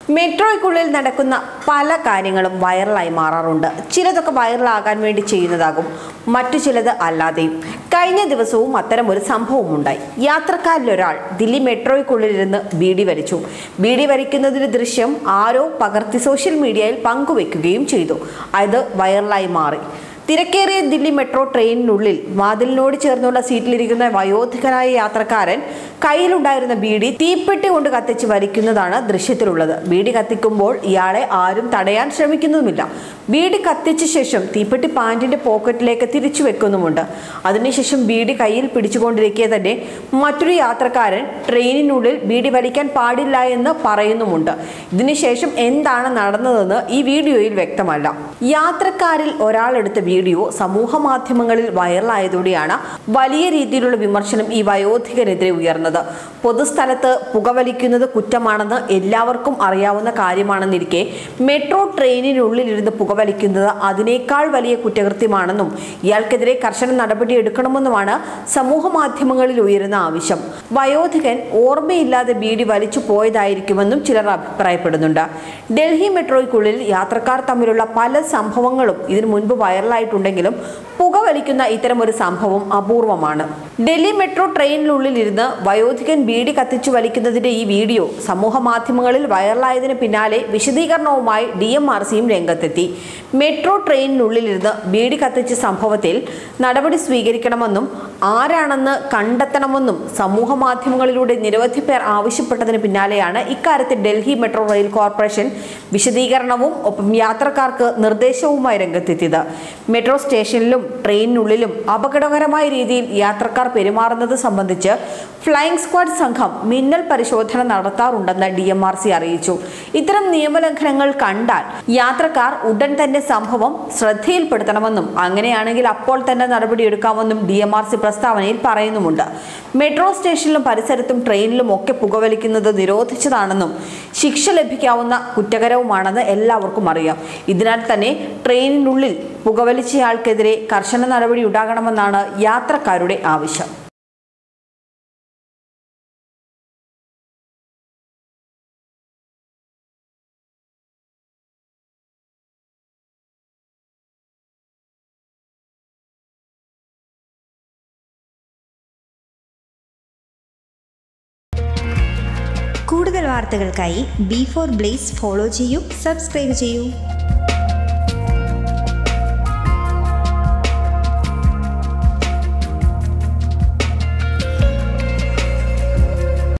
മെട്രോയ്ക്കുള്ളിൽ നടക്കുന്ന പല കാര്യങ്ങളും വൈറലായി മാറാറുണ്ട് ചിലതൊക്കെ വൈറലാകാൻ വേണ്ടി ചെയ്യുന്നതാകും മറ്റു ചിലത് അല്ലാതെയും കഴിഞ്ഞ ദിവസവും അത്തരം ഒരു സംഭവം ഉണ്ടായി യാത്രക്കാരിലൊരാൾ ദില്ലി മെട്രോയ്ക്കുള്ളിലിരുന്ന് ബീഡി വലിച്ചു ബീഡി വലിക്കുന്നതിന്റെ ദൃശ്യം ആരോ പകർത്തി സോഷ്യൽ മീഡിയയിൽ പങ്കുവെക്കുകയും ചെയ്തു അത് വൈറലായി മാറി തിരക്കേറിയ ദില്ലി മെട്രോ ട്രെയിനിനുള്ളിൽ വാതിലിനോട് ചേർന്നുള്ള സീറ്റിലിരിക്കുന്ന വയോധികനായ യാത്രക്കാരൻ കയ്യിലുണ്ടായിരുന്ന ബീഡി തീപ്പെട്ടി കൊണ്ട് കത്തിച്ച് വലിക്കുന്നതാണ് ദൃശ്യത്തിലുള്ളത് ബീഡി കത്തിക്കുമ്പോൾ ഇയാളെ ആരും തടയാൻ ശ്രമിക്കുന്നുമില്ല ബീഡി കത്തിച്ച ശേഷം തീപ്പെട്ടി പാൻറിന്റെ പോക്കറ്റിലേക്ക് തിരിച്ചു വെക്കുന്നുമുണ്ട് അതിനുശേഷം ബീഡി കയ്യിൽ പിടിച്ചുകൊണ്ടിരിക്കെ തന്നെ മറ്റൊരു യാത്രക്കാരൻ ട്രെയിനിനുള്ളിൽ ബീഡി വലിക്കാൻ പാടില്ല എന്ന് പറയുന്നുമുണ്ട് ഇതിനുശേഷം എന്താണ് നടന്നതെന്ന് ഈ വീഡിയോയിൽ വ്യക്തമല്ല യാത്രക്കാരിൽ ഒരാളെടുത്ത വീഡിയോ സമൂഹ മാധ്യമങ്ങളിൽ വൈറലായതോടെയാണ് വലിയ രീതിയിലുള്ള വിമർശനം ഈ വയോധികനെതിരെ ഉയർന്നത് പൊതുസ്ഥലത്ത് പുകവലിക്കുന്നത് കുറ്റമാണെന്ന് എല്ലാവർക്കും അറിയാവുന്ന കാര്യമാണെന്നിരിക്കെ മെട്രോ ട്രെയിനിനുള്ളിലിരുന്ന് പുകവലിക്കുന്നത് അതിനേക്കാൾ വലിയ കുറ്റകൃത്യമാണെന്നും ഇയാൾക്കെതിരെ കർശന നടപടി എടുക്കണമെന്നുമാണ് സമൂഹ മാധ്യമങ്ങളിൽ ഉയരുന്ന ആവശ്യം വയോധികൻ ഓർമ്മയില്ലാതെ ബീഡി വലിച്ചു പോയതായിരിക്കുമെന്നും ചിലർ അഭിപ്രായപ്പെടുന്നുണ്ട് ഡൽഹി മെട്രോയ്ക്കുള്ളിൽ യാത്രക്കാർ തമ്മിലുള്ള പല സംഭവങ്ങളും ഇതിനു മുൻപ് വൈറലായിട്ടുണ്ടെങ്കിലും പുകവലിക്കുന്ന ഇത്തരം ഒരു സംഭവം അപൂർവമാണ് ഡൽഹി മെട്രോ ട്രെയിനിനുള്ളിൽ ഇരുന്ന് വയോധികൻ ബീഡി കത്തിച്ചു വലിക്കുന്നതിന്റെ ഈ വീഡിയോ സമൂഹ മാധ്യമങ്ങളിൽ വൈറലായതിന് പിന്നാലെ വിശദീകരണവുമായി ഡി എം ആർ സിയും രംഗത്തെത്തി മെട്രോ ട്രെയിനിനുള്ളിലിരുന്ന് ബീഡി കത്തിച്ച സംഭവത്തിൽ നടപടി സ്വീകരിക്കണമെന്നും ആരാണെന്ന് കണ്ടെത്തണമെന്നും സമൂഹ മാധ്യമങ്ങളിലൂടെ നിരവധി പേർ ആവശ്യപ്പെട്ടതിന് പിന്നാലെയാണ് ഇക്കാര്യത്തിൽ ഡൽഹി മെട്രോ റെയിൽ കോർപ്പറേഷൻ വിശദീകരണവും ഒപ്പം യാത്രക്കാർക്ക് നിർദ്ദേശവുമായി രംഗത്തെത്തിയത് മെട്രോ സ്റ്റേഷനിലും ട്രെയിനിനുള്ളിലും അപകടകരമായ രീതിയിൽ യാത്രക്കാർ പെരുമാറുന്നത് സംബന്ധിച്ച് ഫ്ലൈയിങ് സ്ക്വാഡ് സംഘം മിന്നൽ പരിശോധന നടത്താറുണ്ടെന്ന് ഡി എം ആർ സി അറിയിച്ചു ഇത്തരം നിയമലംഘനങ്ങൾ കണ്ടാൽ യാത്രക്കാർ ഉടൻ തന്നെ സംഭവം ശ്രദ്ധയിൽപ്പെടുത്തണമെന്നും അങ്ങനെയാണെങ്കിൽ അപ്പോൾ തന്നെ നടപടിയെടുക്കാമെന്നും ഡി എം ആർ സി പ്രസ്താവനയിൽ പറയുന്നുമുണ്ട് മെട്രോ സ്റ്റേഷനിലും പരിസരത്തും ട്രെയിനിലും ഒക്കെ പുകവലിക്കുന്നത് നിരോധിച്ചതാണെന്നും ശിക്ഷ ലഭിക്കാവുന്ന കുറ്റകരവുമാണെന്ന് എല്ലാവർക്കും അറിയാം ഇതിനാൽ തന്നെ ട്രെയിനിനുള്ളിൽ പുകവലിച്ചയാൾക്കെതിരെ കർശന നടപടി ഉണ്ടാകണമെന്നാണ് യാത്രക്കാരുടെ ആവശ്യം കൂടുതൽ വാർത്തകൾക്കായി ബി ഫോർ ബ്ലേസ് ഫോളോ ചെയ്യൂ സബ്സ്ക്രൈബ് ചെയ്യൂ